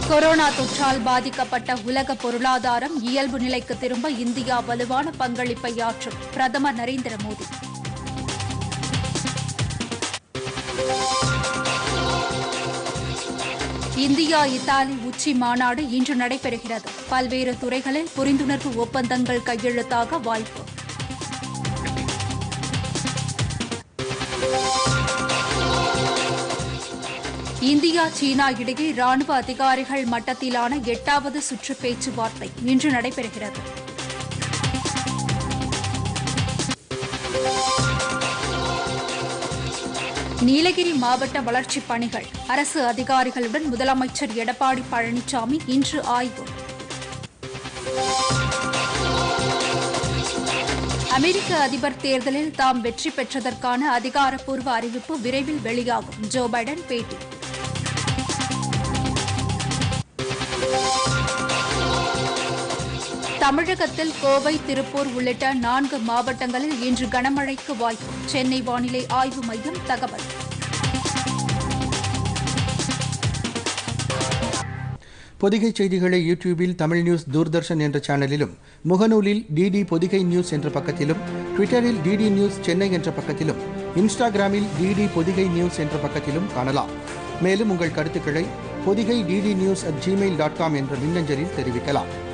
corona தொற்றால் பாதிக்கப்பட்ட உலக பொருளாதாரம் இயல்பு நிலைக்கு திரும்ப இந்தியா வலுவான பங்களிப்பை ஆற்றும் பிரதமர் நரேந்திர மோடி இந்தியா இத்தாலி உச்சி மாநாடு இன்று நடைபெறுகிறது பல்வேறு துறைகளில் புரிந்துணர்வு ஒப்பந்தங்கள் கையெழுத்தாக வாய்ப்பு இந்தியா சீனா இடையே ராணுவ அதிகாரிகள் மட்டத்திலான எட்டாவது சுற்று பேச்சுவார்த்தை இன்று நடைபெறுகிறது நீலகிரி மாவட்ட வளர்ச்சிப் பணிகள் அரசு அதிகாரிகளுடன் முதலமைச்சர் எடப்பாடி பழனிசாமி இன்று ஆய்வு அமெரிக்க அதிபர் தேர்தலில் தாம் வெற்றி பெற்றதற்கான அதிகாரப்பூர்வ அறிவிப்பு விரைவில் வெளியாகும் ஜோ பைடன் பேட்டி தமிழகத்தில் கோவை திருப்பூர் உள்ளிட்ட நான்கு மாவட்டங்களில் இன்று கனமழைக்கு வாய்ப்பு சென்னை வானிலை ஆய்வு மையம் தகவல் பொதிகை செய்திகளை யூடியூபில் தமிழ் நியூஸ் தூர்தர்ஷன் என்ற சேனலிலும் முகநூலில் டிடி பொதிகை நியூஸ் என்ற பக்கத்திலும் ட்விட்டரில் டிடி நியூஸ் சென்னை என்ற பக்கத்திலும் இன்ஸ்டாகிராமில் டிடி பொதிகை நியூஸ் என்ற பக்கத்திலும் காணலாம் மேலும் உங்கள் கருத்துக்களை Podhigai DD news at Gmail dot com என்ற மின்னஞ்சலில் தெரிவிக்கலாம்